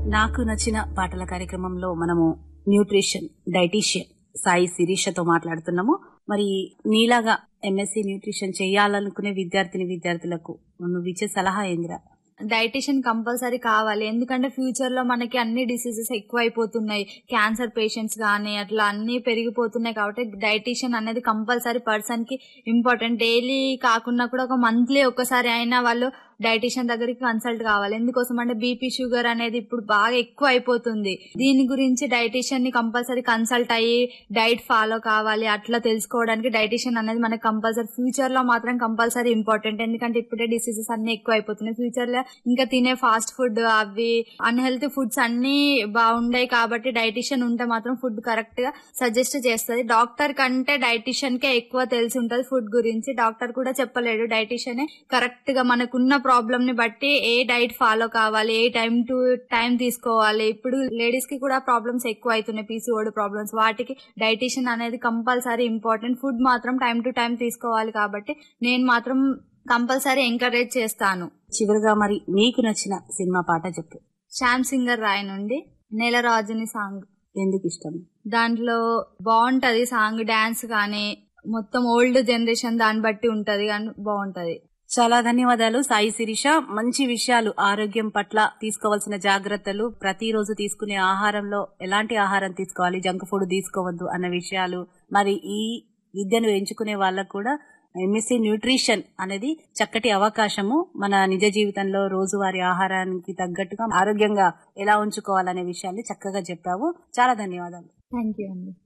నాకు నచ్చిన పాటల కార్యక్రమంలో మనము న్యూట్రిషన్ డైటీషియన్ సాయి శిరీషతో మాట్లాడుతున్నాము మరి నీలాగా ఎంఎస్సి న్యూట్రిషన్ చేయాలనుకునే విద్యార్థిని విద్యార్థులకు నువ్వు ఇచ్చే సలహా ఏందిరా డైటిషియన్ కంపల్సరీ కావాలి ఎందుకంటే ఫ్యూచర్ లో మనకి అన్ని డిసీజెస్ ఎక్కువ అయిపోతున్నాయి క్యాన్సర్ పేషెంట్స్ కానీ అట్లా అన్ని పెరిగిపోతున్నాయి కాబట్టి డైటిషియన్ అనేది కంపల్సరీ పర్సన్ కి ఇంపార్టెంట్ డైలీ కాకుండా కూడా ఒక మంత్లీ ఒక్కసారి అయినా వాళ్ళు డైటిషియన్ దగ్గరికి కన్సల్ట్ కావాలి ఎందుకోసం అంటే బీపీ షుగర్ అనేది ఇప్పుడు బాగా ఎక్కువ అయిపోతుంది దీని గురించి డైటిషియన్ ని కంపల్సరీ కన్సల్ట్ అయ్యి డైట్ ఫాలో కావాలి అట్లా తెలుసుకోవడానికి డైటిషియన్ అనేది మనకి కంపల్సరీ ఫ్యూచర్ లో మాత్రం కంపల్సరీ ఇంపార్టెంట్ ఎందుకంటే ఇప్పుడే డిసీజెస్ అన్ని ఎక్కువ అయిపోతున్నాయి ఫ్యూచర్ లో ఇంకా తినే ఫాస్ట్ ఫుడ్ అవి అన్హెల్తీ ఫుడ్స్ అన్ని బాగుండాయి కాబట్టి డైటిషియన్ ఉంటే మాత్రం ఫుడ్ కరెక్ట్ గా సజెస్ట్ చేస్తుంది డాక్టర్ కంటే డైటిషియన్ కే ఎక్కువ తెలిసి ఉంటది ఫుడ్ గురించి డాక్టర్ కూడా చెప్పలేడు డైటిషియన్ కరెక్ట్ గా మనకున్న ప్రాబ్లమ్ ని బట్టి ఏ డైట్ ఫాలో కావాలి ఏ టైం టు టైం తీసుకోవాలి ఇప్పుడు లేడీస్ కి కూడా ప్రాబ్లమ్స్ ఎక్కువ అవుతున్నాయి పీసీఓడి ప్రాబ్లమ్స్ వాటికి డైటిషియన్ అనేది కంపల్సరీ ఇంపార్టెంట్ ఫుడ్ మాత్రం టైం టు టైం తీసుకోవాలి కాబట్టి నేను మాత్రం కంపల్సరీ ఎంకరేజ్ చేస్తాను చివరిగా మరి నీకు నచ్చిన సినిమా పాట చెప్పు శ్యామ్ సింగర్ రాయ్ నుండి నెలరాజుని సాంగ్ ఎందుకు ఇష్టం దాంట్లో బాగుంటది సాంగ్ డాన్స్ కానీ మొత్తం ఓల్డ్ జనరేషన్ దాన్ని బట్టి ఉంటది కానీ బాగుంటది చాలా ధన్యవాదాలు సాయి శిరీష మంచి విషయాలు ఆరోగ్యం పట్ల తీసుకోవాల్సిన జాగ్రత్తలు ప్రతిరోజు తీసుకునే ఆహారంలో ఎలాంటి ఆహారం తీసుకోవాలి జంక్ ఫుడ్ తీసుకోవద్దు అన్న విషయాలు మరి ఈ విద్యను ఎంచుకునే వాళ్ళకు కూడా ఎంఎస్సీ న్యూట్రిషన్ అనేది చక్కటి అవకాశము మన నిజ జీవితంలో రోజువారీ ఆహారానికి తగ్గట్టుగా ఆరోగ్యంగా ఎలా ఉంచుకోవాలనే విషయాన్ని చక్కగా చెప్పావు చాలా ధన్యవాదాలు థ్యాంక్ యూ అండి